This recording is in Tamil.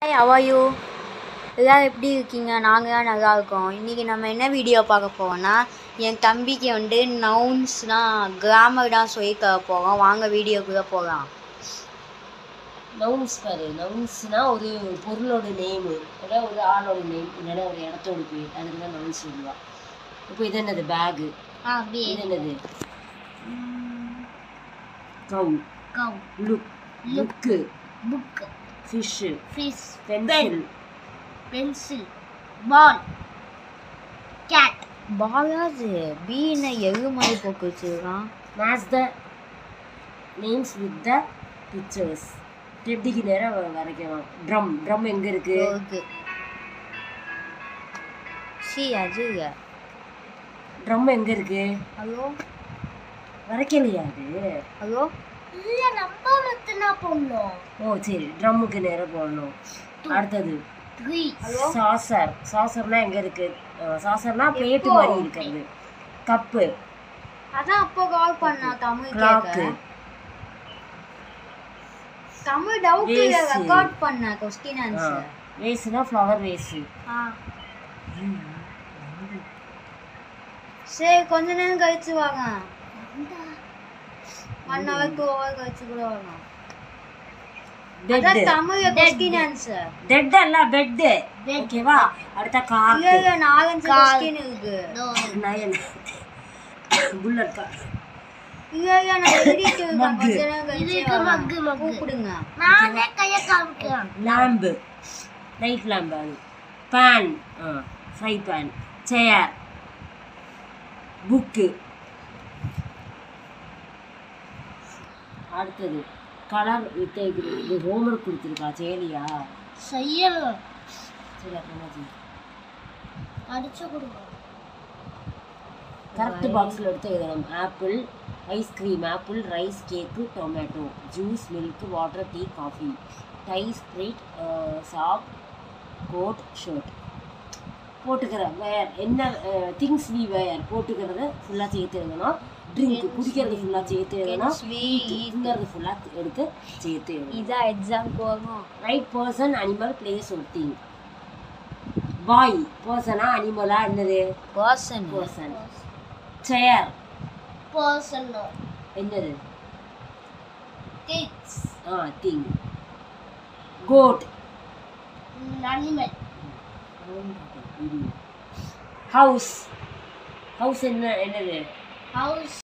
ஹாய் அவாயூ எல்லாம் எப்படி இருக்கீங்க நாங்கள் நல்லா இருக்கோம் இன்றைக்கி நம்ம என்ன வீடியோ பார்க்க போவோம்னா என் தம்பிக்கு வந்து நவுன்ஸ்னால் கிராமர் தான் சொல்லி தர போகிறோம் வாங்க வீடியோக்குள்ளே போகலாம் நவுன்ஸ் பாரு நவுன்ஸ்னா ஒரு பொருளோட நேமு இல்லை ஒரு ஆளோட நேம் இல்லைன்னா ஒரு இடத்தோட பேர் அதுக்கு தான் நவுன்ஸ் சொல்லுவா இப்போ இது என்னது பேகு ஆ இது என்னது cow cow look look book fish fish pencil pencil ball cat பாலாது பீனை எது மாதிரி போக்கு வச்சுருக்கான் match the names with the pictures டெட்டிக்கு நேரம் வரைக்கலாம் ட்ரம் ட்ரம் எங்கே இருக்கு இருக்கு சி அது இல்லை ட்ரம் எங்கே இருக்கு ஹலோ வரைக்கலையா அது ஹலோ இல்லை நம்ம மட்டும்தான் போடணும் ஓ சரி ட்ரம்முக்கு நேரம் போடணும் அடுத்தது த்ரீ ஹலோ சாசர் சாசர்னா எங்க இருக்கு சாசர்னா பிளேட் மாதிரி இருக்கிறது கப்பு அதான் அப்போ கால் பண்ணா தமிழ் கிளாக்கு கேட்க தமிழ் டவுட் Vase. ரெக்கார்ட் பண்ண கொஸ்டின் ஆன்சர் வேஸ்னா ஃப்ளவர் வேஸு ஆ சரி கொஞ்ச நேரம் கழிச்சு வாங்க ஒன் ஹவர் டூ ஹவர் கழிச்சு கூட வாங்க பெட் அதான் தமிழ் கொஸ்டின் ஆன்சர் டெட் அல்ல பெட் ஓகேவா அடுத்த இல்ல காக்கு இல்ல நாலஞ்சு கொஸ்டின் இருக்கு நயன் புல்லட் கார் இல்ல இல்ல நான் எழுதிட்டு இருக்கேன் மக்கு. கொஞ்ச நேரம் கழிச்சு வாங்க. கூப்பிடுங்க நானே கைய லேம்பு லைட் லேம்பு அது pan fry pan chair book அடுத்தது கலர் வித்தைக்கு இது ஹோம்ஒர்க் கொடுத்துருக்கா சேலியா செய்யணும் சரி அப்போ என்ன செய்ய அடிச்சு கொடுங்க கரெக்ட் பாக்ஸில் எடுத்து எழுதணும் apple ice cream apple rice cake tomato juice milk water tea coffee tie Sprite சாப் கோட் ஷர்ட் போட்டுக்கிற வேர் என்ன திங்ஸ் வி வேர் போட்டுக்கிறத ஃபுல்லாக சேர்த்து எழுதணும் ட்ரிங்க் குடிக்கிறது ஃபுல்லாக சேர்த்து எழுதணும் ஸ்வீட்ங்கிறது ஃபுல்லாக எடுத்து சேர்த்து எழுதணும் இதான் எக்ஸாம்க்கு வரும் ரைட் பர்சன் அனிமல் பிளேஸ் ஒரு திங் பாய் பர்சனா அனிமலா என்னது பர்சன் பர்சன் சேர் பர்சன் என்னது கிட்ஸ் ஆ thing coat animal house house என்ன என்னது ஹவுஸ்